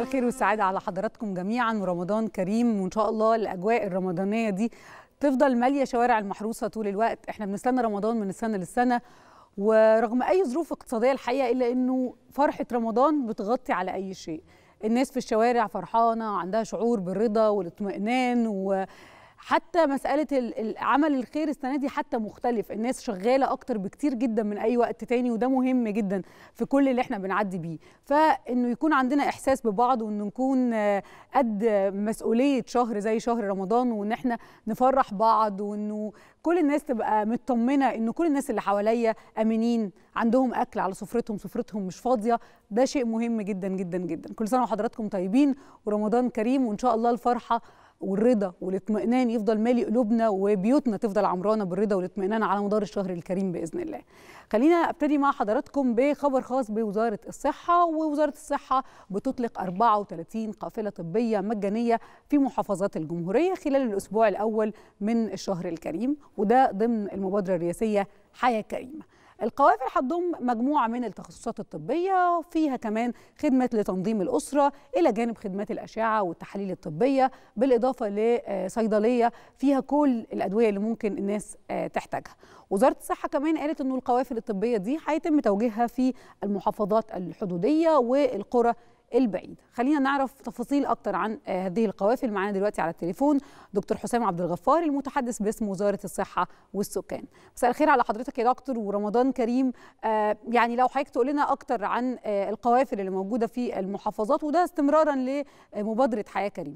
الخير والسعادة على حضراتكم جميعا ورمضان كريم وإن شاء الله الأجواء الرمضانية دي تفضل مالية شوارع المحروسة طول الوقت احنا بنستنى رمضان من السنة للسنة ورغم أي ظروف اقتصادية الحقيقة إلا أنه فرحة رمضان بتغطي على أي شيء الناس في الشوارع فرحانة عندها شعور بالرضا والاطمئنان و حتى مسألة عمل الخير السنة دي حتى مختلف الناس شغالة أكتر بكتير جدا من أي وقت تاني وده مهم جدا في كل اللي احنا بنعدي بيه فإنه يكون عندنا إحساس ببعض وإنه نكون قد مسؤولية شهر زي شهر رمضان وإن احنا نفرح بعض وإنه كل الناس تبقى مطمنة إنه كل الناس اللي حواليا أمنين عندهم أكل على سفرتهم سفرتهم مش فاضية ده شيء مهم جدا جدا جدا كل سنة وحضراتكم طيبين ورمضان كريم وإن شاء الله الفرحة والرضا والاطمئنان يفضل مالي قلوبنا وبيوتنا تفضل عمرانه بالرضا والاطمئنان على مدار الشهر الكريم باذن الله. خلينا ابتدي مع حضراتكم بخبر خاص بوزاره الصحه ووزاره الصحه بتطلق 34 قافله طبيه مجانيه في محافظات الجمهوريه خلال الاسبوع الاول من الشهر الكريم وده ضمن المبادره الرئاسيه حياه كريمه. القوافل هتضم مجموعة من التخصصات الطبية فيها كمان خدمة لتنظيم الأسرة إلى جانب خدمات الأشعة والتحاليل الطبية بالإضافة لصيدلية فيها كل الأدوية اللي ممكن الناس تحتاجها وزارة الصحة كمان قالت أنه القوافل الطبية دي هيتم توجيهها في المحافظات الحدودية والقرى البعيد خلينا نعرف تفاصيل اكتر عن هذه القوافل معانا دلوقتي على التليفون دكتور حسام عبد الغفار المتحدث باسم وزاره الصحه والسكان مساء الخير على حضرتك يا دكتور ورمضان كريم آه يعني لو حضرتك تقول لنا اكتر عن آه القوافل اللي موجوده في المحافظات وده استمرارا لمبادره حياه كريمه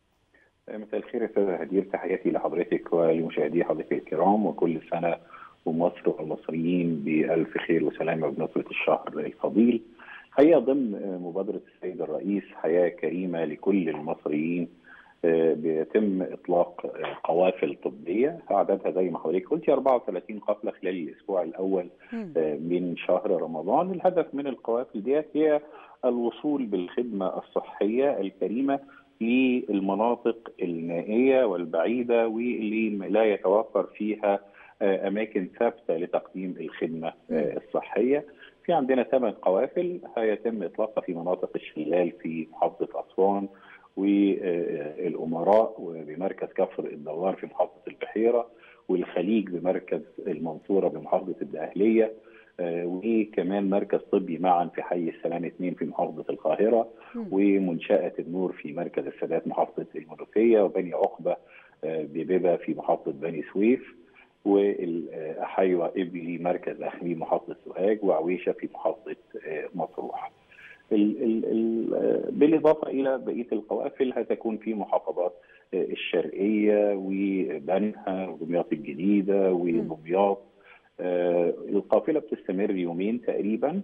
مساء الخير يا استاذه هدير تحياتي لحضرتك ولمشاهدي حضرتك الكرام وكل سنه ومصر والمصريين بالف خير وسلامه بنصره الشهر الفضيل حقيقه ضمن مبادره السيد الرئيس حياه كريمه لكل المصريين بيتم اطلاق قوافل طبيه عددها زي ما حضرتك قلتي 34 قافله خلال الاسبوع الاول من شهر رمضان الهدف من القوافل ديت هي الوصول بالخدمه الصحيه الكريمه للمناطق النائيه والبعيده واللي لا يتوفر فيها اماكن ثابته لتقديم الخدمه الصحيه في عندنا ثمان قوافل هيتم اطلاقها في مناطق الشلال في محافظه اسوان والامراء وبمركز كفر الدوار في محافظه البحيره والخليج بمركز المنصوره بمحافظه الدقهليه وكمان مركز طبي معا في حي السلام اثنين في محافظه القاهره ومنشاه النور في مركز السادات محافظه المنوفيه وبني عقبه ببيبه في محافظه بني سويف والحيوة إبلي مركز أخمي محافظة سوهاج وعويشة في محافظة مطروح ال ال ال بالإضافة إلى بقية القوافل هتكون في محافظات الشرقية وبنها ودمياط الجديدة ودمياط القافلة بتستمر يومين تقريبا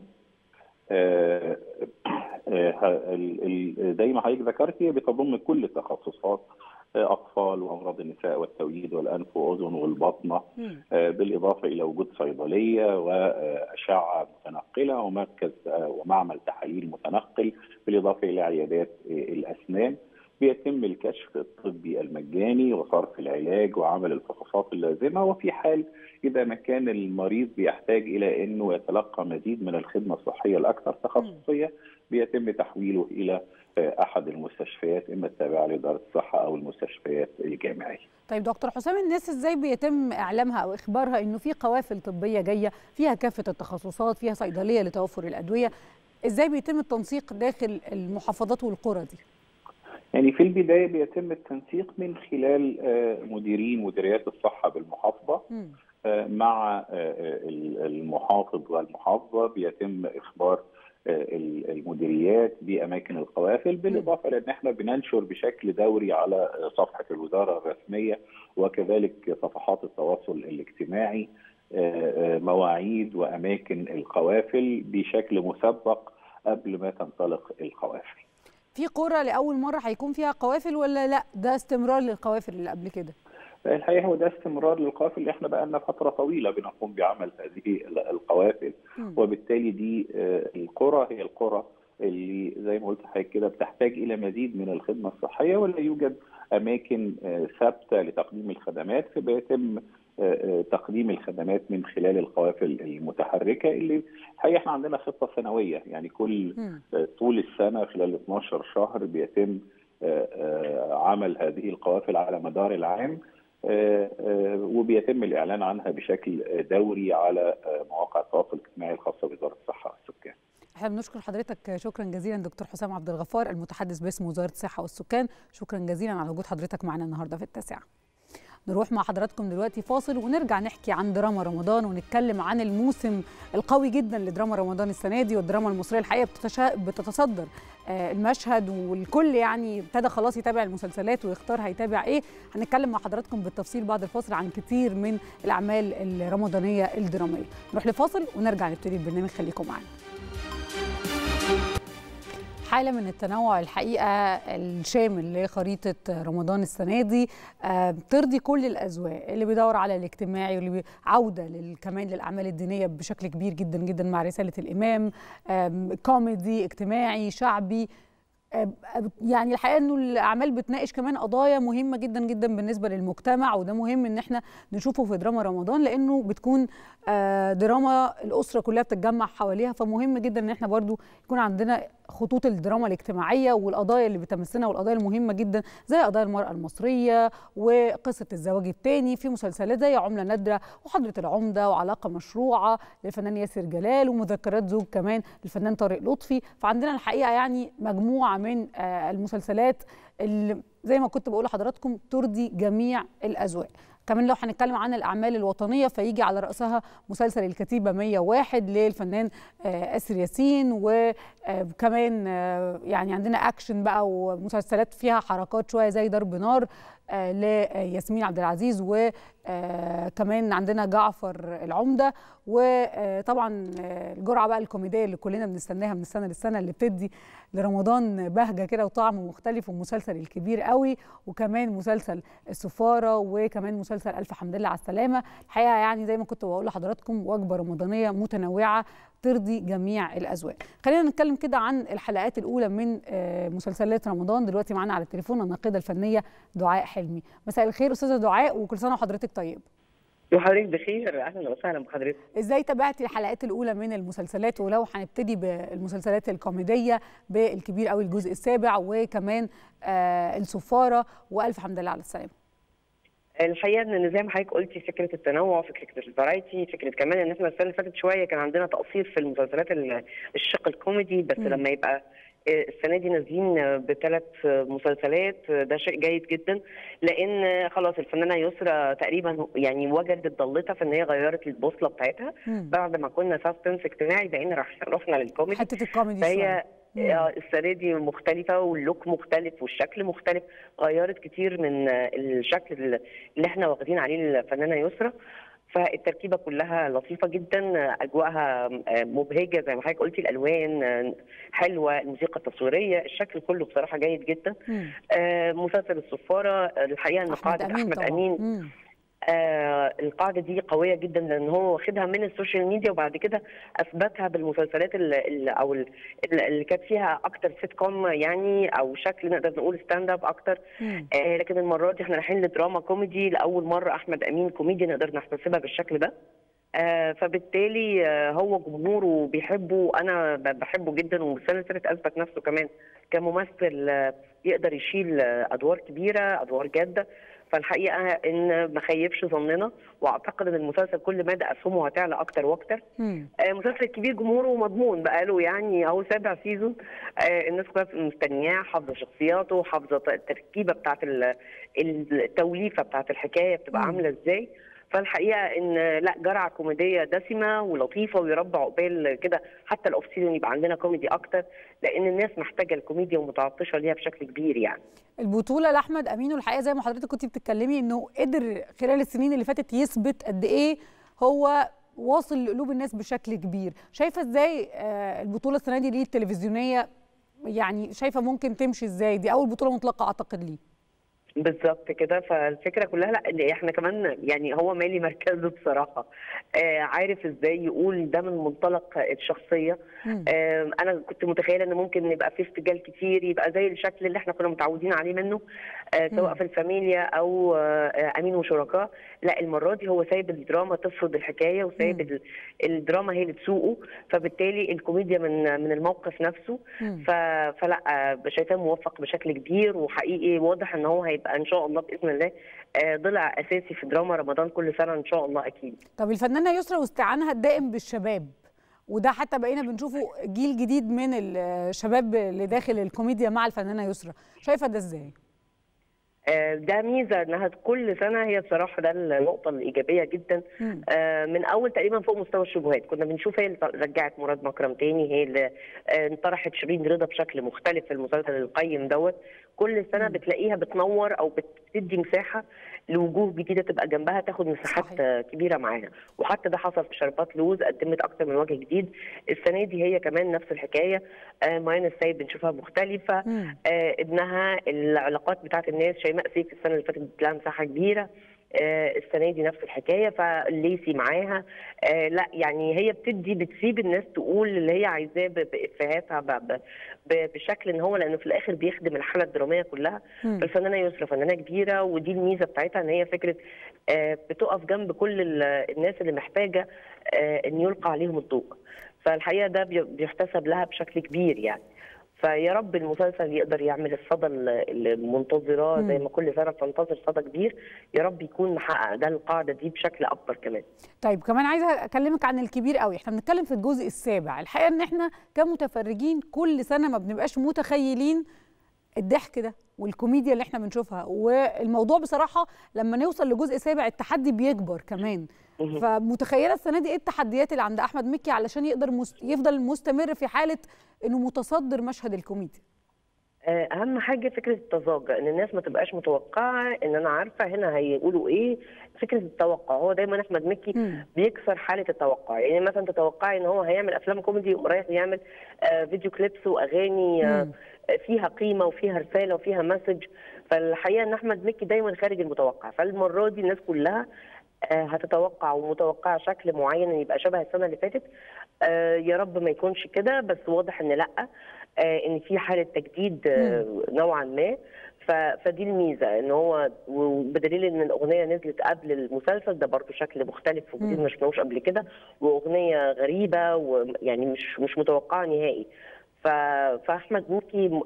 زي ما حضرتك ذكرتي بتضم كل التخصصات اطفال وامراض النساء والتوليد والانف واذن والبطنه بالاضافه الى وجود صيدليه واشعه متنقله ومركز ومعمل تحاليل متنقل بالاضافه الى عيادات الاسنان بيتم الكشف الطبي المجاني وصرف العلاج وعمل الفحوصات اللازمه وفي حال اذا ما كان المريض بيحتاج الى انه يتلقى مزيد من الخدمه الصحيه الاكثر تخصصيه بيتم تحويله الى احد المستشفيات اما التابعه لاداره الصحه او المستشفيات الجامعيه. طيب دكتور حسام الناس ازاي بيتم اعلامها او اخبارها انه في قوافل طبيه جايه فيها كافه التخصصات فيها صيدليه لتوفر الادويه ازاي بيتم التنسيق داخل المحافظات والقرى دي؟ يعني في البدايه بيتم التنسيق من خلال مديرين مديريات الصحه بالمحافظه مع المحافظ والمحافظه بيتم اخبار المديريات باماكن القوافل بالاضافه لان احنا بننشر بشكل دوري على صفحه الوزاره الرسميه وكذلك صفحات التواصل الاجتماعي مواعيد واماكن القوافل بشكل مسبق قبل ما تنطلق القوافل. في قرى لاول مره هيكون فيها قوافل ولا لا ده استمرار للقوافل اللي قبل كده؟ الحقيقه هو ده استمرار للقوافل اللي احنا بقى لنا فتره طويله بنقوم بعمل هذه القوافل م. وبالتالي دي القرى هي القرى اللي زي ما قلت حضرتك كده بتحتاج الى مزيد من الخدمه الصحيه ولا يوجد اماكن ثابته لتقديم الخدمات فبيتم تقديم الخدمات من خلال القوافل المتحركه اللي الحقيقه احنا عندنا خطه سنويه يعني كل طول السنه خلال 12 شهر بيتم عمل هذه القوافل على مدار العام وبيتم الاعلان عنها بشكل دوري على مواقع التواصل الاجتماعي الخاصه بوزاره الصحه والسكان. احنا بنشكر حضرتك شكرا جزيلا دكتور حسام عبد الغفار المتحدث باسم وزاره الصحه والسكان شكرا جزيلا على وجود حضرتك معنا النهارده في التاسعه. نروح مع حضراتكم دلوقتي فاصل ونرجع نحكي عن دراما رمضان ونتكلم عن الموسم القوي جدا لدراما رمضان السنه دي والدراما المصريه الحقيقه بتتشا... بتتصدر المشهد والكل يعني ابتدى خلاص يتابع المسلسلات ويختار هيتابع ايه هنتكلم مع حضراتكم بالتفصيل بعد الفاصل عن كتير من الاعمال الرمضانيه الدراميه نروح لفاصل ونرجع نبتدي البرنامج خليكم معانا حاله من التنوع الحقيقه الشامل لخريطه رمضان السنه دي ترضي كل الاذواق اللي بيدور على الاجتماعي واللي عوده كمان للاعمال الدينيه بشكل كبير جدا جدا مع رساله الامام كوميدي اجتماعي شعبي يعني الحقيقه انه الاعمال بتناقش كمان قضايا مهمه جدا جدا بالنسبه للمجتمع وده مهم ان احنا نشوفه في دراما رمضان لانه بتكون دراما الاسره كلها بتتجمع حواليها فمهم جدا ان احنا برضو يكون عندنا خطوط الدراما الاجتماعيه والقضايا اللي بتمثلنا والقضايا المهمه جدا زي قضايا المراه المصريه وقصه الزواج الثاني في مسلسلات زي عمله نادره وحضره العمده وعلاقه مشروعه للفنان ياسر جلال ومذكرات زوج كمان للفنان طارق لطفي فعندنا الحقيقه يعني مجموعه من المسلسلات اللي زي ما كنت بقول لحضراتكم ترضي جميع الاذواق كمان لو هنتكلم عن الاعمال الوطنيه فيجي على راسها مسلسل الكتيبه 101 للفنان اسر ياسين وكمان يعني عندنا اكشن بقى ومسلسلات فيها حركات شويه زي ضرب نار لياسمين عبد العزيز وكمان عندنا جعفر العمده وطبعا الجرعه بقى الكوميديه اللي كلنا بنستناها من السنه للسنه اللي بتدي لرمضان بهجه كده وطعم مختلف ومسلسل الكبير قوي وكمان مسلسل السفاره وكمان مسلسل الف حمد لله على السلامه الحقيقه يعني زي ما كنت بقول لحضراتكم وجبه رمضانيه متنوعه ترضي جميع الاذواق خلينا نتكلم كده عن الحلقات الاولى من مسلسلات رمضان دلوقتي معانا على التليفون الناقده الفنيه دعاء حلمي مساء الخير استاذه دعاء وكل سنه وحضرتك طيب وحضرتك بخير اهلا وسهلا بحضرتك ازاي تابعتي الحلقات الاولى من المسلسلات ولو هنبتدي بالمسلسلات الكوميديه بالكبير قوي الجزء السابع وكمان آه السفاره والف حمد لله على السلامه الحقيقه ان زي ما حضرتك قلتي فكره التنوع فكره الفرايتي فكره كمان ان احنا السنه اللي فاتت شويه كان عندنا تقصير في المسلسلات الشق الكوميدي بس م. لما يبقى السنه دي نازلين بثلاث مسلسلات ده شيء جيد جدا لان خلاص الفنانه يسرا تقريبا يعني وجدت ضلتها في ان هي غيرت البوصله بتاعتها مم. بعد ما كنا سسبنس اجتماعي بقينا رحنا للكوميدي حته الكوميدي فهي السنه دي مختلفه واللوك مختلف والشكل مختلف غيرت كتير من الشكل اللي احنا واخدين عليه الفنانه يسرا فالتركيبه كلها لطيفه جدا اجواءها مبهجه زي ما حضرتك قلتي الالوان حلوه الموسيقى التصويريه الشكل كله بصراحه جيد جدا آه مسلسل الصفاره الحقيقه ان قاعده احمد امين, أمين آه القاعده دي قويه جدا لان هو واخدها من السوشيال ميديا وبعد كده اثبتها بالمسلسلات اللي او اللي كانت فيها اكتر سيت كوم يعني او شكل نقدر نقول ستاند اب اكتر آه لكن المره دي احنا رايحين لدراما كوميدي لاول مره احمد امين كوميدي نقدر نحتسبها بالشكل ده آه فبالتالي آه هو جمهوره بيحبه انا بحبه جدا والسنه اللي فاتت اثبت نفسه كمان كممثل آه يقدر يشيل ادوار كبيره ادوار جاده فالحقيقه ان ما خيبش ظننا واعتقد ان المسلسل كل مدى اسهمه هتعلى اكتر واكتر آه مسلسل كبير جمهوره مضمون بقاله يعني اهو سابع سيزون آه الناس كلها مستنياه حافظه شخصياته حافظه التركيبه بتاعت التوليفه بتاعت الحكايه بتبقى عامله ازاي فالحقيقه ان لا جرعه كوميديه دسمه ولطيفه ويربع عقبال كده حتى الاوف سيزون يبقى عندنا كوميدي اكتر لان الناس محتاجه الكوميديا ومتعطشه ليها بشكل كبير يعني. البطوله لاحمد امين والحقيقه زي ما حضرتك كنت بتتكلمي انه قدر خلال السنين اللي فاتت يثبت قد ايه هو واصل لقلوب الناس بشكل كبير، شايفه ازاي البطوله السنه دي ليه التلفزيونيه يعني شايفه ممكن تمشي ازاي؟ دي اول بطوله مطلقه اعتقد ليه. بالظبط كده فالفكره كلها لا اللي احنا كمان يعني هو مالي مركزه بصراحه آه عارف ازاي يقول ده من منطلق الشخصيه مم. آه انا كنت متخيله ان ممكن يبقى في ارتجال كتير يبقى زي الشكل اللي احنا كنا متعودين عليه منه آه مم. سواء في الفاميليا او آه امين وشركاء لا المره دي هو سايب الدراما تفرض الحكايه وسايب مم. ال- الدراما هي اللي تسوقه فبالتالي الكوميديا من من الموقف نفسه مم. ف... فلا آه، شايفاه موفق بشكل كبير وحقيقي واضح ان هو هيبقى ان شاء الله باذن الله آه، ضلع اساسي في دراما رمضان كل سنه ان شاء الله اكيد طب الفنانه يسرا واستيعانها الدائم بالشباب وده حتى بقينا بنشوفه جيل جديد من الشباب اللي داخل الكوميديا مع الفنانه يسرا شايفه ده ازاي آه، ده ميزه انها كل سنه هي بصراحه ده النقطه الايجابيه جدا مم. آه، من اول تقريبا فوق مستوى الشبهات كنا بنشوف هي اللي رجعت مراد مكرم تاني هي اللي آه، انطرحت شيرين رضا بشكل مختلف في المسلسل القيم دوت كل سنه مم. بتلاقيها بتنور او بتدي مساحه لوجوه جديده تبقى جنبها تاخد مساحات صحيح. آه، كبيره معاها وحتى ده حصل في شربات لوز قدمت اكتر من وجه جديد السنه دي هي كمان نفس الحكايه آه، ماين السيد بنشوفها مختلفه مم. آه، ابنها العلاقات بتاعت الناس شيماء سيف السنه اللي فاتت ادت لها مساحه كبيره آه، السنه دي نفس الحكايه فليسي معاها آه، لا يعني هي بتدي بتسيب الناس تقول اللي هي عايزاه ب- بافيهاتها ب- ب- ب- بشكل ان هو لانه في الاخر بيخدم الحاله الدراميه كلها مم. فالفنانه يسرا فنانه كبيره ودي الميزه بتاعتها ان هي فكره آه، بتقف جنب كل ال- الناس اللي محتاجه آه، ان يلقى عليهم الضوء فالحقيقه ده بي- بيحتسب لها بشكل كبير يعني فيا رب المسلسل يقدر يعمل الصدى ال- المنتظراه زي مم. ما كل سنه بتنتظر صدى كبير يا رب يكون محقق ده القاعده دي بشكل اكبر كمان طيب كمان عايزه اكلمك عن الكبير قوي احنا بنتكلم في الجزء السابع الحقيقه ان احنا كمتفرجين كل سنه ما بنبقاش متخيلين الضحك ده والكوميديا اللي احنا بنشوفها والموضوع بصراحه لما نوصل لجزء سابع التحدي بيكبر كمان مهم. فمتخيله السنه دي ايه التحديات اللي عند احمد مكي علشان يقدر مست... يفضل مستمر في حاله انه متصدر مشهد الكوميديا آه، اهم حاجه فكره التزاجة ان الناس ما تبقاش متوقعه ان انا عارفه هنا هيقولوا ايه فكره التوقع هو دايما احمد مكي مم. بيكسر حاله التوقع يعني مثلا تتوقعي ان هو هيعمل افلام كوميدي يقوم رايح يعمل آه، فيديو كليبس واغاني آه، مم. فيها قيمه وفيها رساله وفيها مسج فالحقيقه ان احمد مكي دايما خارج المتوقع فالمره دي الناس كلها آه، هتتوقع ومتوقعه شكل معين ان يبقى شبه السنه اللي فاتت آه، يا رب ما يكونش كده بس واضح ان لا آه، ان في حاله تجديد آه، نوعا ما ف- فدي الميزه ان هو وبدليل ان الاغنيه نزلت قبل المسلسل ده برضو شكل مختلف وجديد مم. ما شفناهوش قبل كده واغنيه غريبه ويعني مش مش متوقعه نهائي ف- فاحمد مكي م-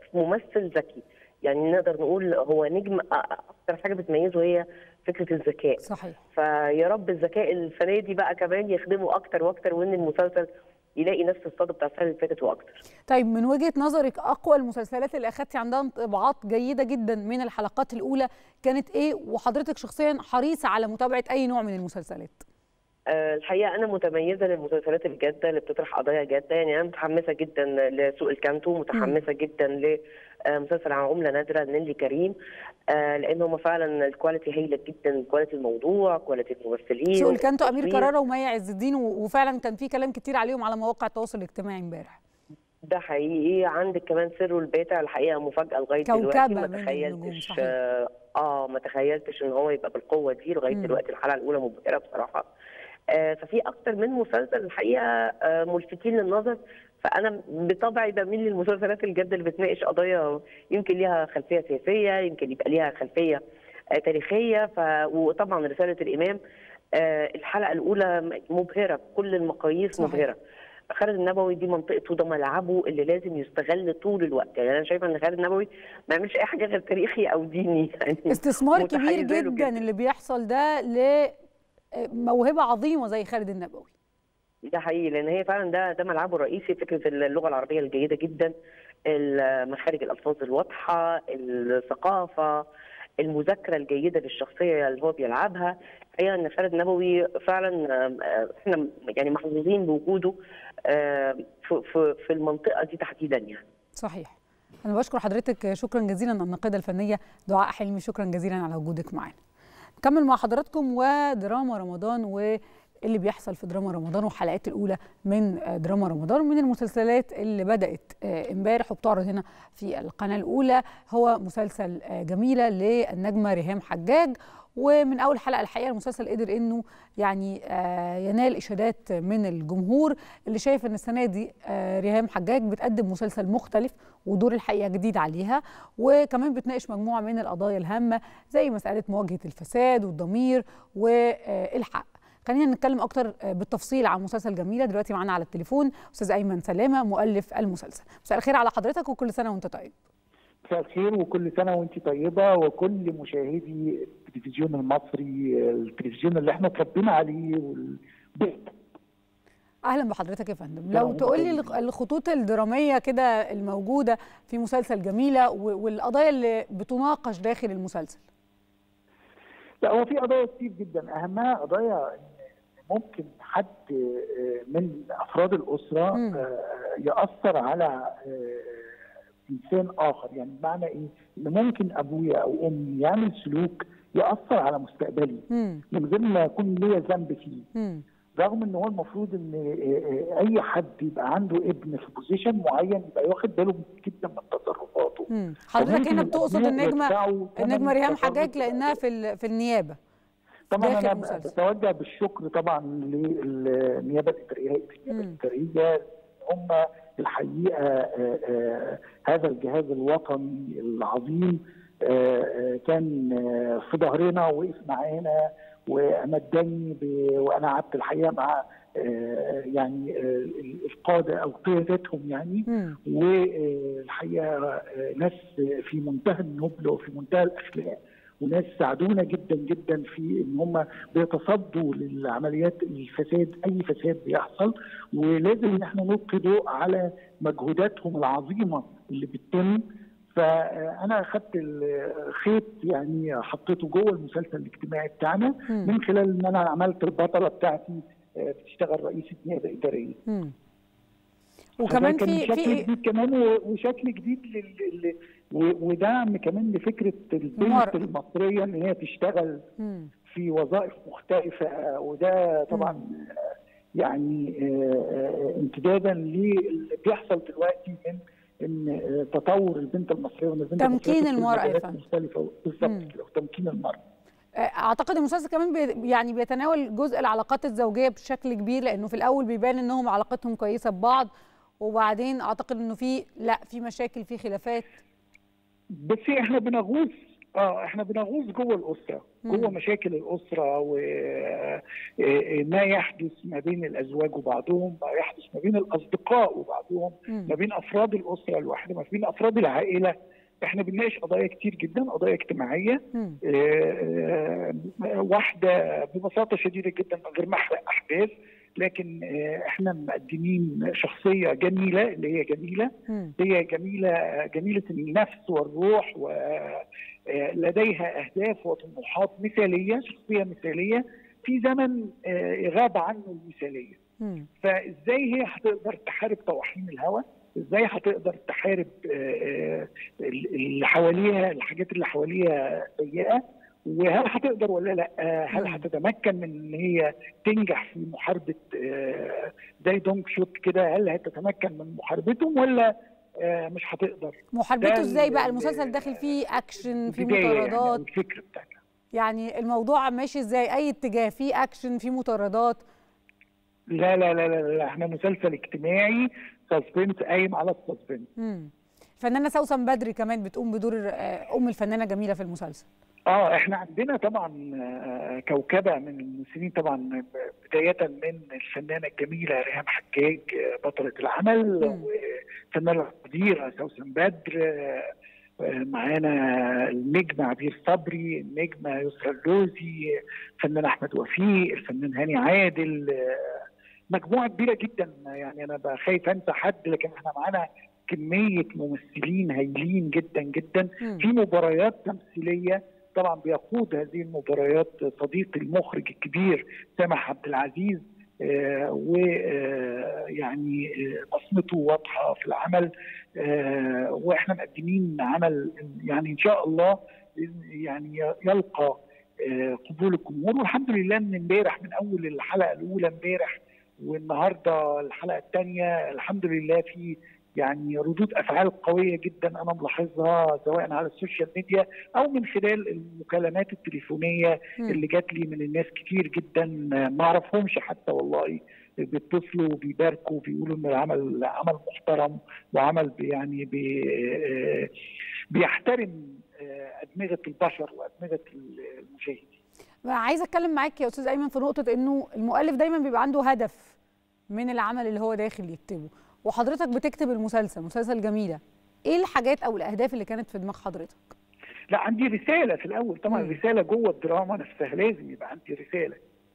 ممثل ذكي يعني نقدر نقول هو نجم أ- اكتر حاجه بتميزه هي فكره الذكاء صحيح فيا رب الذكاء السنه دي بقى كمان يخدمه اكتر واكتر وان المسلسل يلاقي نفس الصدى بتاع السنه اللي فاتت واكتر طيب من وجهه نظرك اقوى المسلسلات اللي اخدتي عندها انطباعات جيده جدا من الحلقات الاولى كانت ايه وحضرتك شخصيا حريصه على متابعه اي نوع من المسلسلات آه، الحقيقه انا متميزه للمسلسلات الجاده اللي بتطرح قضايا جاده يعني انا متحمسه جدا لسوق الكانتو متحمسه جدا لمسلسل عن عمله نادره نيلي كريم آه، لان هم فعلا الكواليتي هايله جدا كواليتي الموضوع كواليتي الممثلين سوق الكانتو امير التصوير. كرارة ومي عز الدين و- وفعلا كان في كلام كتير عليهم على مواقع التواصل الاجتماعي امبارح ده حقيقي عندك كمان سر الباتع الحقيقه مفاجاه لغايه كوكبة دلوقتي من ما النجوم، تخيلتش صحيح. اه آه، ما تخيلتش ان هو يبقى بالقوه دي لغايه مم. دلوقتي الحلقه الاولى مبهره بصراحه آه ففي اكتر من مسلسل الحقيقه آه ملفتين للنظر فانا بطبعي بميل للمسلسلات الجاده اللي بتناقش قضايا يمكن ليها خلفيه سياسيه يمكن يبقى ليها خلفيه آه تاريخيه ف... وطبعا رساله الامام آه الحلقه الاولى مبهره بكل المقاييس صحيح. مبهره خالد النبوي دي منطقته ده ملعبه اللي لازم يستغل طول الوقت يعني انا شايفه ان خالد النبوي ما يعملش اي حاجه غير تاريخي او ديني يعني استثمار كبير متحيزة له جدا اللي بيحصل ده لموهبه عظيمه زي خالد النبوي ده حقيقي لان هي فعلا ده ده ملعبه الرئيسي فكره اللغه العربيه الجيده جدا مخارج الالفاظ الواضحه الثقافه المذاكره الجيده للشخصيه اللي هو بيلعبها هي ان خالد النبوي فعلا آه، احنا يعني محظوظين بوجوده آه، في في في المنطقه دي تحديدا يعني صحيح انا بشكر حضرتك شكرا جزيلا الناقده الفنيه دعاء حلمي شكرا جزيلا على وجودك معنا نكمل مع حضراتكم ودراما رمضان و اللي بيحصل في دراما رمضان والحلقات الاولى من دراما رمضان من المسلسلات اللي بدات امبارح وبتعرض هنا في القناه الاولى هو مسلسل جميله للنجمه ريهام حجاج ومن اول حلقه الحقيقه المسلسل قدر انه يعني ينال اشادات من الجمهور اللي شايف ان السنه دي ريهام حجاج بتقدم مسلسل مختلف ودور الحقيقه جديد عليها وكمان بتناقش مجموعه من القضايا الهامه زي مساله مواجهه الفساد والضمير والحق خلينا نتكلم اكتر بالتفصيل عن مسلسل جميله دلوقتي معانا على التليفون استاذ ايمن سلامه مؤلف المسلسل مساء الخير على حضرتك وكل سنه وانت طيب مساء الخير وكل سنه وانت طيبه وكل مشاهدي التلفزيون المصري التلفزيون اللي احنا اتربينا عليه وال... اهلا بحضرتك يا فندم لو تقول لي الخطوط الدراميه كده الموجوده في مسلسل جميله والقضايا اللي بتناقش داخل المسلسل لا هو في قضايا كتير جدا اهمها قضايا ممكن حد من افراد الاسره م. ياثر على انسان اخر يعني بمعنى ايه؟ ان ممكن ابويا او امي يعمل سلوك ياثر على مستقبلي مم. من غير ما يكون ليا ذنب فيه مم. رغم ان هو المفروض ان اي حد يبقى عنده ابن في بوزيشن معين يبقى واخد باله جدا من تصرفاته مم. حضرتك هنا بتقصد النجمه النجمه ريهام حجاج لانها في في النيابه طبعا انا بتوجه بالشكر طبعا للنيابه الاداريه النيابه الاداريه هم الحقيقه آآ آآ هذا الجهاز الوطني العظيم كان في ظهرنا وقف معانا وامدني وانا قعدت الحقيقه مع يعني القاده او قيادتهم يعني والحقيقه ناس في منتهى النبل وفي منتهى الاخلاق وناس ساعدونا جدا جدا في ان هم بيتصدوا للعمليات الفساد اي فساد بيحصل ولازم ان احنا نلقي ضوء على مجهوداتهم العظيمه اللي بتتم فانا اخذت الخيط يعني حطيته جوه المسلسل الاجتماعي بتاعنا من خلال ان انا عملت البطله بتاعتي بتشتغل رئيسه نيابه اداريه. وكمان في شكل في جديد كمان وشكل جديد لل... ودعم كمان لفكره البنت المصريه ان هي تشتغل مم. في وظائف مختلفه وده طبعا مم. يعني امتدادا للي بيحصل دلوقتي من ان تطور البنت المصريه وان البنت تمكين المراه يا فندم مختلفه بالظبط كده وتمكين المراه اعتقد المسلسل كمان بي يعني بيتناول جزء العلاقات الزوجيه بشكل كبير لانه في الاول بيبان انهم علاقتهم كويسه ببعض وبعدين اعتقد انه في لا في مشاكل في خلافات بس احنا بنغوص اه احنا بنغوص جوه الاسره جوه مشاكل الاسره وما يحدث ما بين الازواج وبعضهم ما يحدث ما بين الاصدقاء وبعضهم مم. ما بين افراد الاسره الواحده ما بين افراد العائله احنا بنناقش قضايا كتير جدا قضايا اجتماعيه مم. آه، آه، واحده ببساطه شديده جدا من غير ما احرق احداث لكن آه، احنا مقدمين شخصيه جميله اللي هي جميله مم. هي جميله جميله النفس والروح ولديها اهداف وطموحات مثاليه شخصيه مثاليه في زمن آه، غاب عنه المثاليه مم. فازاي هي هتقدر تحارب طواحين الهوى ازاي هتقدر تحارب آه، آه، اللي حواليها الحاجات اللي حواليها سيئه وهل هتقدر ولا لا آه، هل مم. هتتمكن من ان هي تنجح في محاربه آه، زي دونك شوت كده هل هتتمكن من محاربتهم ولا آه، مش هتقدر محاربته ده ازاي بقى ال- المسلسل داخل فيه اكشن فيه البداية يعني أو مطاردات الفكره بتاعتها يعني الموضوع ماشي ازاي اي اتجاه فيه اكشن فيه مطاردات لا لا لا لا, لا احنا مسلسل اجتماعي سسبنس قايم على السسبنس مم. فنانه سوسن بدري كمان بتقوم بدور آه، ام الفنانه جميله في المسلسل اه احنا عندنا طبعا آه، كوكبه من الممثلين طبعا بدايه من الفنانه الجميله ريهام حجاج آه، بطله العمل مم. والفنانه القديره سوسن بدر آه، آه، معانا النجم عبير صبري النجمه يسرا اللوزي الفنان احمد وفيق الفنان هاني عادل آه، مجموعه كبيره جدا يعني انا بخايف انسى حد لكن احنا معانا كميه ممثلين هايلين جدا جدا مم. في مباريات تمثيليه طبعا بيقود هذه المباريات صديقي المخرج الكبير سامح عبد العزيز ويعني بصمته واضحه في العمل آه، واحنا مقدمين عمل يعني ان شاء الله يعني يلقى قبول الجمهور والحمد لله من امبارح من اول الحلقه الاولى امبارح والنهارده الحلقه الثانيه الحمد لله في يعني ردود افعال قويه جدا انا ملاحظها سواء على السوشيال ميديا او من خلال المكالمات التليفونيه م. اللي جات لي من الناس كتير جدا ما اعرفهمش حتى والله بيتصلوا وبيباركوا وبيقولوا ان العمل عمل محترم وعمل يعني بي بيحترم ادمغه البشر وادمغه المشاهدين. عايزه اتكلم معاك يا استاذ ايمن في نقطه انه المؤلف دايما بيبقى عنده هدف من العمل اللي هو داخل يكتبه وحضرتك بتكتب المسلسل مسلسل جميله ايه الحاجات او الاهداف اللي كانت في دماغ حضرتك لا عندي رساله في الاول طبعا م. رساله جوه الدراما نفسها لازم يبقى عندي رساله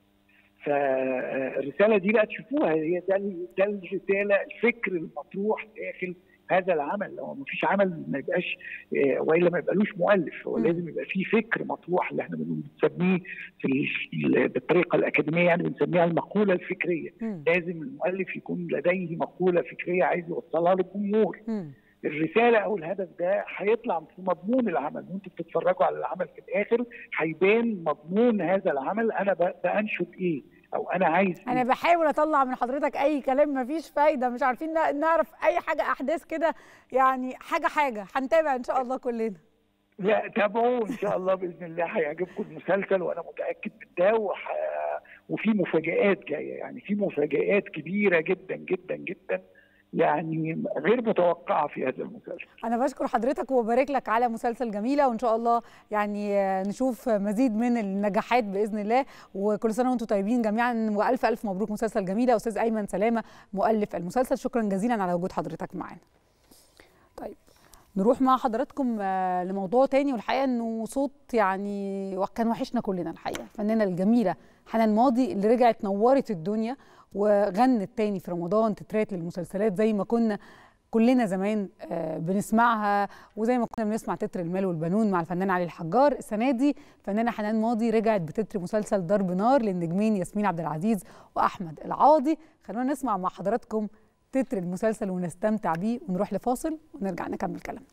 فالرساله دي بقى تشوفوها هي ده ده الرساله الفكر المطروح داخل هذا العمل لو ما فيش عمل ما يبقاش والا ما يبقالوش مؤلف هو م. لازم يبقى فيه فكر مطروح اللي احنا بنسميه في بالطريقه الاكاديميه يعني بنسميها المقوله الفكريه م. لازم المؤلف يكون لديه مقوله فكريه عايز يوصلها للجمهور م. الرساله او الهدف ده هيطلع في مضمون العمل وانتوا بتتفرجوا على العمل في الاخر هيبان مضمون هذا العمل انا بانشد ايه او انا عايز انا إيه؟ بحاول اطلع من حضرتك اي كلام مفيش فايده مش عارفين نعرف اي حاجه احداث كده يعني حاجه حاجه هنتابع ان شاء الله كلنا لا تابعوا ان شاء الله باذن الله هيعجبكم المسلسل وانا متاكد من ده وح... وفي مفاجات جايه يعني في مفاجات كبيره جدا جدا جدا يعني غير متوقعه في هذا المسلسل. انا بشكر حضرتك وببارك لك على مسلسل جميله وان شاء الله يعني نشوف مزيد من النجاحات باذن الله وكل سنه وانتم طيبين جميعا والف الف مبروك مسلسل جميله استاذ ايمن سلامه مؤلف المسلسل شكرا جزيلا على وجود حضرتك معانا. طيب نروح مع حضراتكم لموضوع تاني والحقيقه انه صوت يعني كان وحشنا كلنا الحقيقه الفنانه الجميله حنان ماضي اللي رجعت نورت الدنيا وغنت تاني في رمضان تترات للمسلسلات زي ما كنا كلنا زمان بنسمعها وزي ما كنا بنسمع تتر المال والبنون مع الفنان علي الحجار السنه دي الفنانه حنان ماضي رجعت بتتر مسلسل ضرب نار للنجمين ياسمين عبد العزيز واحمد العاضي خلونا نسمع مع حضراتكم تتر المسلسل ونستمتع بيه ونروح لفاصل ونرجع نكمل كلامنا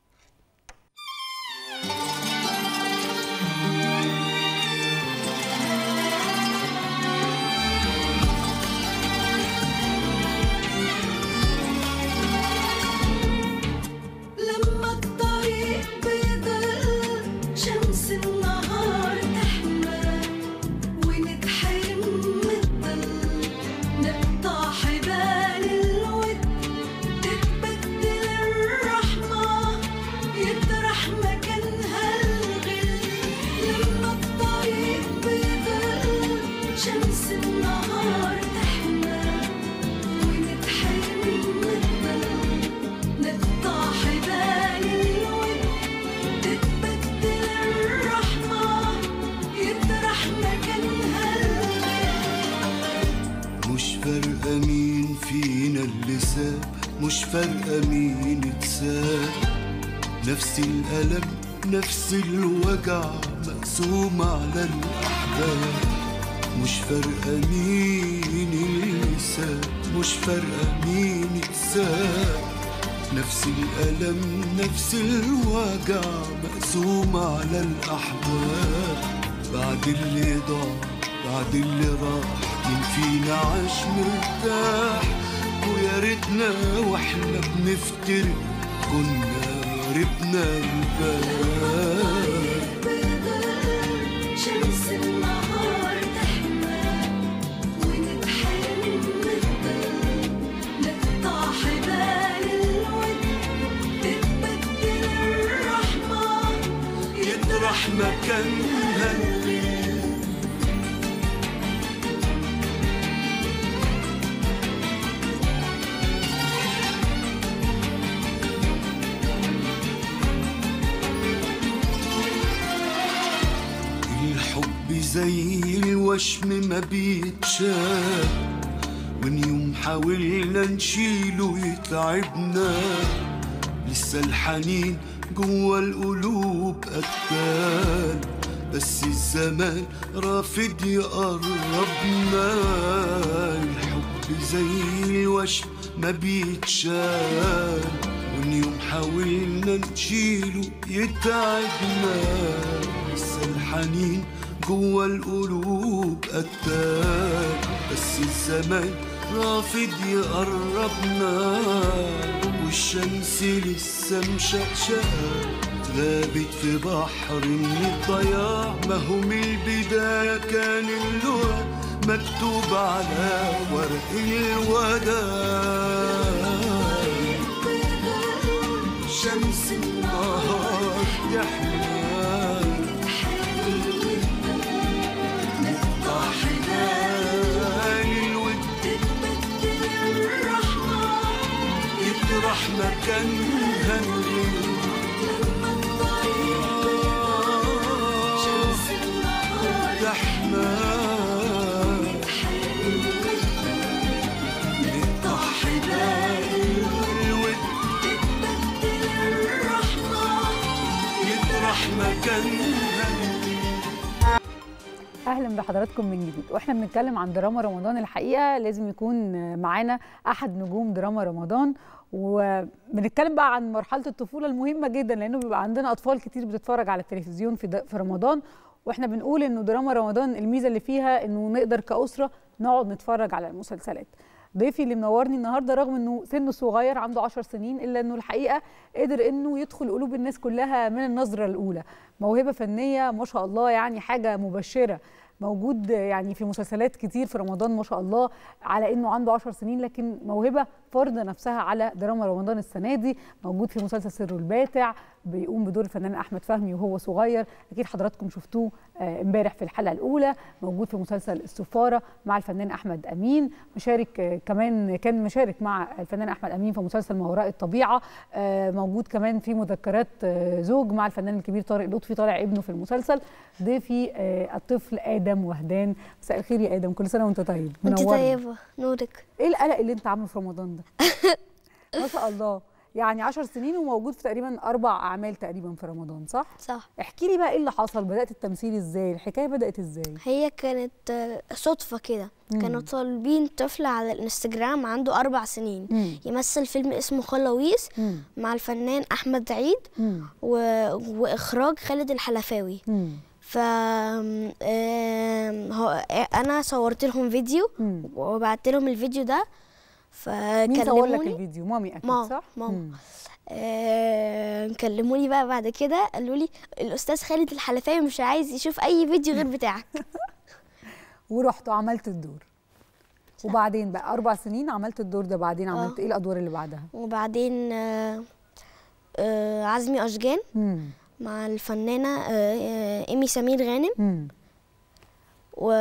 مش فارقة مين اتساب نفس الألم نفس الوجع مقسوم على الأحباب مش فارقة مين اللي ساب مش فارقة مين اتساب نفس الألم نفس الوجع مقسوم على الأحباب بعد اللي ضاع بعد اللي راح مين فينا عاش مرتاح ويا ريتنا واحنا بنفترق كنا قربنا الباب شمس النهار تحمى ونتحلم بالضل نقطع حبال الود تتبدل الرحمة يطرح مكانها الغير زي الوشم ما بيتشاف وان يوم حاولنا نشيله يتعبنا لسه الحنين جوا القلوب قتال بس الزمان رافض يقربنا الحب زي الوشم ما بيتشال وان يوم حاولنا نشيله يتعبنا لسه الحنين جوا القلوب قتال بس الزمان رافض يقربنا والشمس لسه مشقشقة غابت في بحر من الضياع ما هو من البداية كان اللغة مكتوب على ورق الوداع شمس النهار يحمل نقطع حبال الود يطرح مكانها يحمل نقطع حبال الود يطرح مكانها اهلا بحضراتكم من جديد واحنا بنتكلم عن دراما رمضان الحقيقه لازم يكون معانا احد نجوم دراما رمضان وبنتكلم بقى عن مرحله الطفوله المهمه جدا لانه بيبقى عندنا اطفال كتير بتتفرج على التلفزيون في د- في رمضان واحنا بنقول انه دراما رمضان الميزه اللي فيها انه نقدر كاسره نقعد نتفرج على المسلسلات ضيفي اللي منورني النهارده رغم انه سنه صغير عنده 10 سنين الا انه الحقيقه قدر انه يدخل قلوب الناس كلها من النظره الاولى موهبه فنيه ما شاء الله يعني حاجه مبشره موجود يعني في مسلسلات كتير في رمضان ما شاء الله على انه عنده 10 سنين لكن موهبه فرض نفسها على دراما رمضان السنه دي موجود في مسلسل سر الباتع بيقوم بدور الفنان احمد فهمي وهو صغير اكيد حضراتكم شفتوه آه، امبارح في الحلقه الاولى موجود في مسلسل السفاره مع الفنان احمد امين مشارك آه، كمان كان مشارك مع الفنان احمد امين في مسلسل ما وراء الطبيعه آه، موجود كمان في مذكرات آه، زوج مع الفنان الكبير طارق لطفي طالع ابنه في المسلسل ضيفي آه، الطفل ادم وهدان مساء الخير يا ادم كل سنه وانت طيب انت منورني. طيبه نورك ايه القلق اللي انت عامله في رمضان ده ما شاء الله يعني 10 سنين وموجود في تقريبا اربع اعمال تقريبا في رمضان صح صح احكي لي بقى ايه اللي حصل بدات التمثيل ازاي الحكايه بدات ازاي هي كانت آه، صدفه كده كانوا طالبين طفل على الانستجرام عنده اربع سنين مم. يمثل فيلم اسمه خلاويص مم. مع الفنان احمد عيد مم. و... واخراج خالد الحلفاوي مم. ف آم، هو انا صورت لهم فيديو مم. وبعت لهم الفيديو ده مين صور لك فكلموني الفيديو مامي اكيد ماما- صح ماما. مم. آه، كلموني بقى بعد كده قالوا لي الاستاذ خالد الحلفاوي مش عايز يشوف اي فيديو غير بتاعك ورحت وعملت الدور وبعدين بقى اربع سنين عملت الدور ده بعدين عملت ايه الادوار اللي بعدها وبعدين آه، آه، عزمي اشجان مم. مع الفنانه آه، آه، ايمي سمير غانم مم. و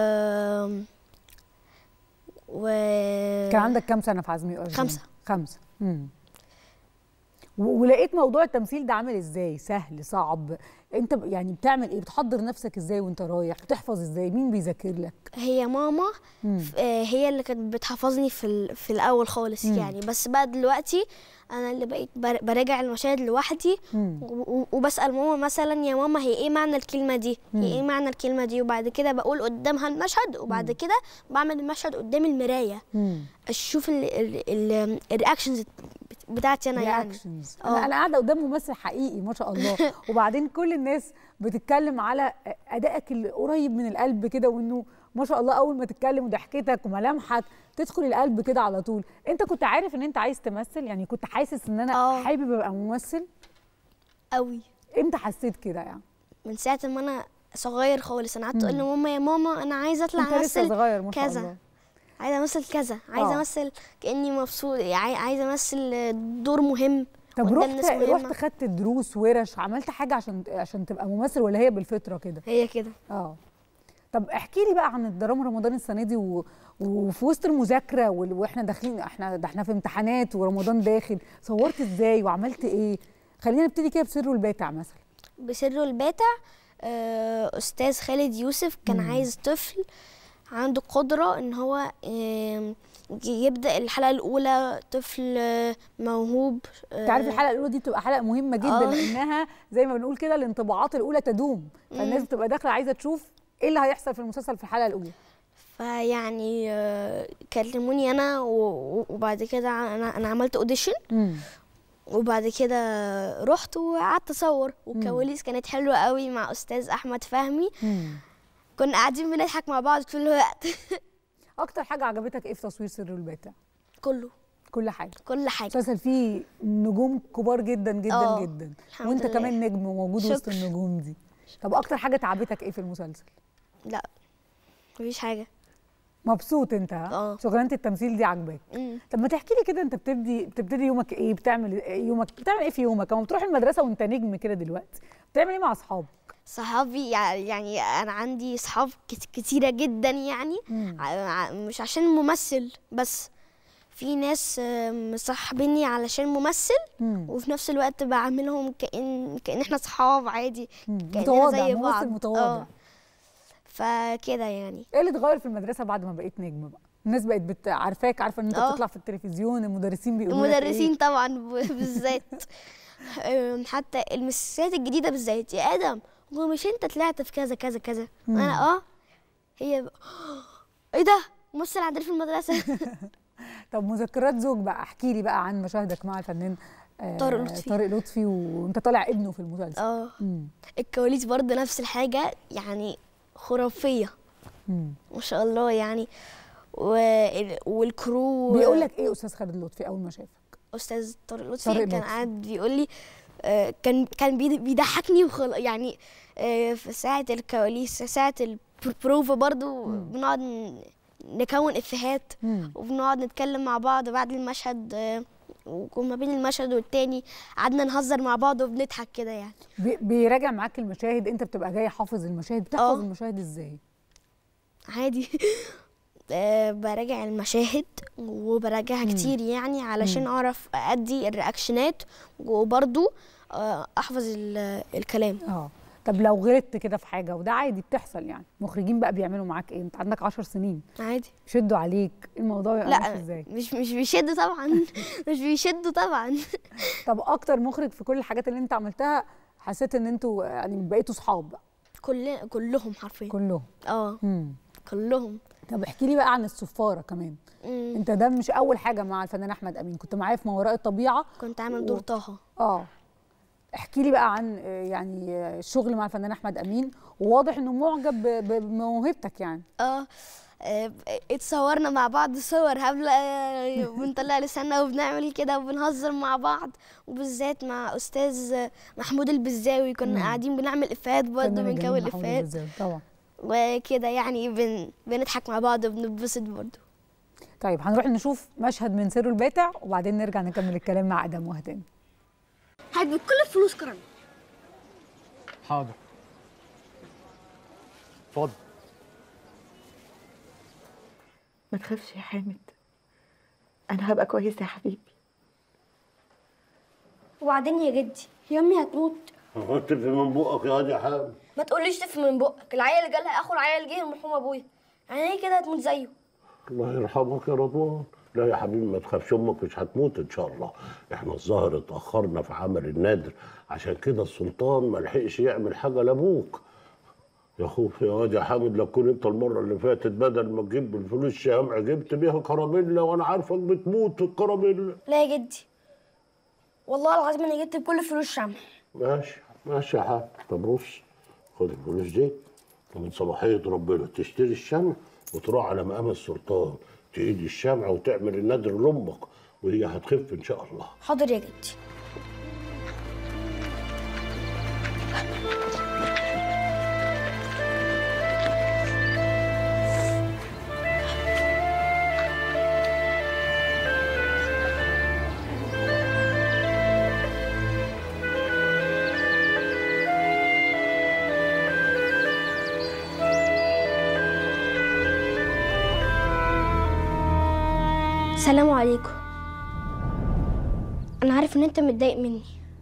و كان عندك كام سنه في عزمي وأرجون؟ خمسة. خمسه مم. و- ولقيت موضوع التمثيل ده عامل ازاي سهل صعب انت ب- يعني بتعمل ايه بتحضر نفسك ازاي وانت رايح بتحفظ ازاي مين بيذاكر لك هي ماما مم. ف- آه، هي اللي كانت بتحفظني في ال- في الاول خالص مم. يعني بس بقى دلوقتي انا اللي بقيت بر- براجع المشاهد لوحدي مم. و- و- وبسال ماما مثلا يا ماما هي ايه معنى الكلمه دي مم. هي ايه معنى الكلمه دي وبعد كده بقول قدامها المشهد وبعد كده بعمل المشهد قدام المرايه مم. اشوف الرياكشنز بتاعتي انا يعني رياكشنز آه. انا انا قاعده قدام ممثل حقيقي ما شاء الله وبعدين كل الناس بتتكلم على ادائك اللي قريب من القلب كده وانه ما شاء الله اول ما تتكلم وضحكتك وملامحك تدخل القلب كده على طول انت كنت عارف ان انت عايز تمثل يعني كنت حاسس ان انا آه. حابب ابقى ممثل قوي امتى حسيت كده يعني من ساعه ما انا صغير خالص انا قعدت اقول لماما يا ماما انا عايزه اطلع انت لسه امثل صغير ما شاء كذا الله عايزه امثل كذا عايزه آه. امثل كاني مبسوط عاي- عايزه امثل دور مهم طب قدام رحت ناس مهمة. رحت خدت دروس ورش عملت حاجه عشان عشان تبقى ممثل ولا هي بالفطره كده هي كده اه طب احكي لي بقى عن الدراما رمضان السنه دي و... وفي وسط المذاكره وال... واحنا داخلين احنا ده احنا في امتحانات ورمضان داخل صورت ازاي وعملت ايه خلينا نبتدي كده بسر الباتع مثلا بسر الباتع آه، استاذ خالد يوسف كان عايز طفل عنده قدرة ان هو آم، يبدأ الحلقة الأولى طفل آه، موهوب آه، انت عارف الحلقه الاولى دي بتبقى حلقه مهمه جدا آه. لانها زي ما بنقول كده الانطباعات الاولى تدوم فالناس بتبقى داخله عايزه تشوف ايه اللي هيحصل في المسلسل في الحلقه الاولى فيعني آه، كلموني انا و- وبعد كده انا انا عملت اوديشن امم وبعد كده رحت وقعدت اصور والكواليس كانت حلوه قوي مع استاذ احمد فهمي كنا قاعدين بنضحك مع بعض طول الوقت اكتر حاجه عجبتك ايه في تصوير سر الباتع كله كل حاجه كل حاجه مسلسل فيه نجوم كبار جدا جدا آه، جدا الحمد وانت لله. كمان نجم وموجود وسط شكرا. النجوم دي طب اكتر حاجه تعبتك ايه في المسلسل لا مفيش حاجه مبسوط انت ها آه. شغلانه التمثيل دي عاجباك مم. طب ما تحكي لي كده انت بتبدي بتبتدي يومك ايه بتعمل إيه يومك بتعمل ايه في يومك اما بتروح المدرسه وانت نجم كده دلوقتي بتعمل ايه مع اصحابك صحابي يع- يعني انا عندي صحاب كت- كتيره جدا يعني مم. ع- ع- مش عشان ممثل بس في ناس آه، مصاحبيني علشان ممثل مم. وفي نفس الوقت بعملهم كأن كأن احنا صحاب عادي مم. كأننا متواضع زي ممثل بعض. متواضع آه. فكده يعني ايه اللي اتغير في المدرسه بعد ما بقيت نجم بقى الناس بقت بت... عارفاك عارفه ان انت آه. بتطلع في التلفزيون المدرسين بيقولوا لك المدرسين إيه؟ طبعا ب- بالذات أم، حتى المسات الجديده بالذات يا ادم هو مش انت طلعت في كذا كذا كذا انا اه هي ب... ايه ده ممثل عندنا في المدرسه طب مذكرات زوج بقى احكي لي بقى عن مشاهدك مع الفنان آه، طارق لطفي. طارق لطفي وانت طالع ابنه في المسلسل اه مم. الكواليس برضه نفس الحاجه يعني خرافيه مم. ما شاء الله يعني و... والكرو بيقول لك ايه استاذ خالد لطفي اول ما شافك استاذ طارق لطفي طارق كان لطفي. قاعد بيقول لي آه، كان كان بيد- بيضحكني وخل... يعني آه، في ساعة الكواليس ساعة البروفا برضو بنقعد ن- نكون افيهات مم. وبنقعد نتكلم مع بعض بعد المشهد آه، وما بين المشهد والتاني قعدنا نهزر مع بعض وبنضحك كده يعني بي- بيراجع معاك المشاهد انت بتبقى جاي حافظ المشاهد بتحفظ آه. المشاهد ازاي عادي آه، براجع المشاهد وبراجعها كتير يعني علشان اعرف ادي الرياكشنات وبرضو آه، احفظ ال- الكلام اه طب لو غلطت كده في حاجه وده عادي بتحصل يعني مخرجين بقى بيعملوا معاك ايه انت عندك عشر سنين عادي يشدوا عليك الموضوع بيبقى ماشي لا ازاي مش مش بيشدوا طبعا مش بيشدوا طبعا طب اكتر مخرج في كل الحاجات اللي انت عملتها حسيت ان انتوا يعني بقيتوا صحاب بقى كل كلهم حرفيا كلهم اه مم. كلهم طب احكي لي بقى عن الصفاره كمان مم. انت ده مش اول حاجه مع الفنان احمد امين كنت معايا في ما وراء الطبيعه كنت عامل دور طه اه احكي لي بقى عن آه، يعني آه، الشغل مع الفنان احمد امين وواضح انه معجب ب- ب- بموهبتك يعني اه آه، اتصورنا مع بعض صور هبلة آه، بنطلع لساننا وبنعمل كده وبنهزر مع بعض وبالذات مع استاذ محمود البزاوي كنا قاعدين بنعمل افيهات برضه الفنان الجميل بنكون محمود افيهات البزاوي طبعا وكده يعني بن... بنضحك مع بعض وبنتبسط برضه طيب هنروح نشوف مشهد من سر الباتع وبعدين نرجع نكمل الكلام مع ادم وهدان هات بكل الفلوس كرم حاضر اتفضل ما تخافش يا حامد انا هبقى كويسه يا حبيبي وبعدين يا جدي يا امي هتموت حط في من بقك يا واد يا حامد ما تقوليش تف من بقك العيل اللي جالها اخو العيل جه المرحوم ابويا يعني هي كده هتموت زيه الله يرحمك يا رضوان لا يا حبيبي ما تخافش امك مش هتموت ان شاء الله احنا الظاهر اتاخرنا في عمل النادر عشان كده السلطان ما لحقش يعمل حاجه لابوك يا خوف يا واد يا حامد لو كنت انت المره اللي فاتت بدل ما تجيب بالفلوس شمع جبت بيها كراميلا وانا عارفك بتموت في الكراميلا لا يا جدي والله العظيم انا جبت بكل فلوس شمع ماشي ماشي يا حاج طب بص خد الفلوس دي ومن صباحية ربنا تشتري الشمع وتروح على مقام السلطان تقيد الشمع وتعمل النادر لأمك وهي هتخف إن شاء الله حاضر يا جدي السلام عليكم انا عارف ان انت متضايق مني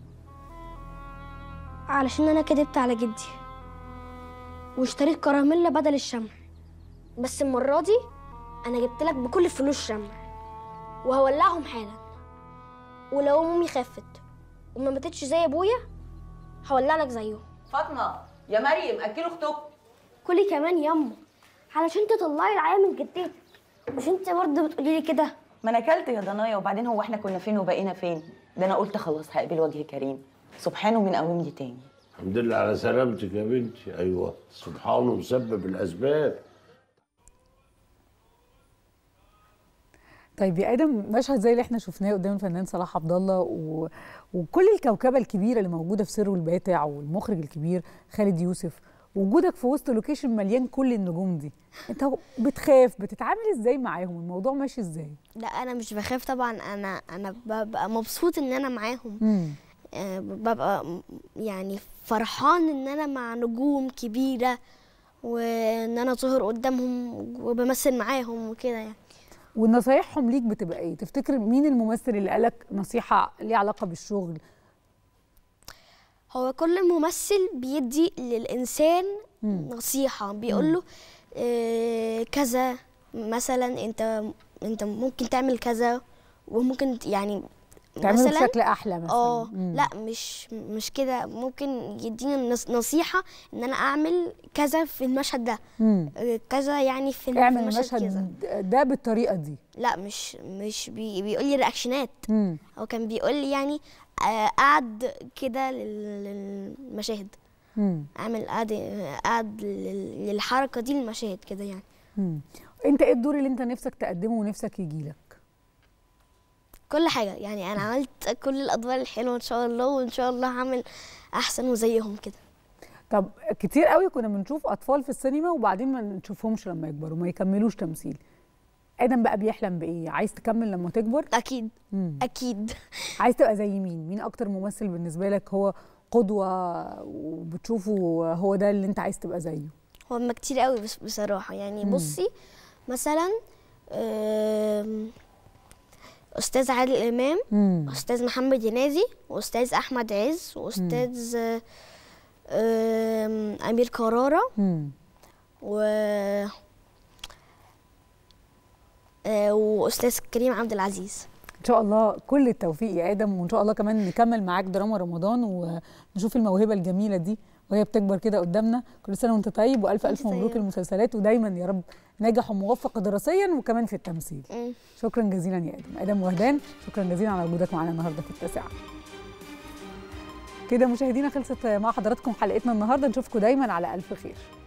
علشان انا كدبت على جدي واشتريت كراميلا بدل الشمع بس المرة دي انا جبت لك بكل فلوس شمع وهولعهم حالا ولو امي خفت وما ماتتش زي ابويا هولع لك زيه فاطمه يا مريم اكلوا اختك كلي كمان يما علشان تطلعي العيا من جدتك مش انت برضه بتقولي لي كده ما انا اكلت يا ضنايا وبعدين هو احنا كنا فين وبقينا فين ده انا قلت خلاص هقبل وجه كريم سبحانه من قومني تاني الحمد لله على سلامتك يا بنتي ايوه سبحانه مسبب الاسباب طيب يا ادم مشهد زي اللي احنا شفناه قدام الفنان صلاح عبد الله و... وكل الكوكبه الكبيره اللي موجوده في سر الباتع والمخرج الكبير خالد يوسف وجودك في وسط لوكيشن مليان كل النجوم دي انت بتخاف بتتعامل ازاي معاهم الموضوع ماشي ازاي لا انا مش بخاف طبعا انا انا ببقى مبسوط ان انا معاهم مم. آه، ببقى م- يعني فرحان ان انا مع نجوم كبيره وان انا ظاهر قدامهم وبمثل معاهم وكده يعني ونصايحهم ليك بتبقى ايه تفتكر مين الممثل اللي قالك نصيحه ليها علاقه بالشغل هو كل ممثل بيدي للإنسان مم. نصيحة بيقول له آه كذا مثلا انت انت ممكن تعمل كذا وممكن ت- يعني تعمله مثلا بشكل احلى مثلا اه مم. لا مش مش كده ممكن يديني نص- نصيحة ان انا اعمل كذا في المشهد ده مم. آه، كذا يعني في الم- اعمل في المشهد كذا المشهد ده بالطريقه دي لا مش مش بي بيقول لي رياكشنات مم. هو كان بيقول لي يعني آه، قعد كده لل- للمشاهد مم. اعمل قعد قعد لل- للحركه دي المشاهد كده يعني مم. انت ايه الدور اللي انت نفسك تقدمه ونفسك يجيلك كل حاجه يعني انا عملت كل الادوار الحلوه ان شاء الله وان شاء الله هعمل احسن وزيهم كده طب كتير قوي كنا بنشوف اطفال في السينما وبعدين ما نشوفهمش لما يكبروا ما يكملوش تمثيل ادم بقى بيحلم بايه عايز تكمل لما تكبر اكيد مم. اكيد عايز تبقى زي مين مين اكتر ممثل بالنسبه لك هو قدوه وبتشوفه هو ده اللي انت عايز تبقى زيه هما كتير قوي بس بصراحه يعني مم. بصي مثلا آم، استاذ عادل امام مم. استاذ محمد هنيدي واستاذ احمد عز واستاذ آم، امير كرارة مم. و آه، واستاذ كريم عبد العزيز ان شاء الله كل التوفيق يا ادم وان شاء الله كمان نكمل معاك دراما رمضان ونشوف الموهبه الجميله دي وهي بتكبر كده قدامنا كل سنه وانت طيب والف الف وأنت مبروك طيب. المسلسلات ودايما يا رب ناجح وموفق دراسيا وكمان في التمثيل مم. شكرا جزيلا يا ادم ادم وهدان شكرا جزيلا على وجودك معنا النهارده في التاسعه كده مشاهدينا خلصت مع حضراتكم حلقتنا النهارده نشوفكم دايما على الف خير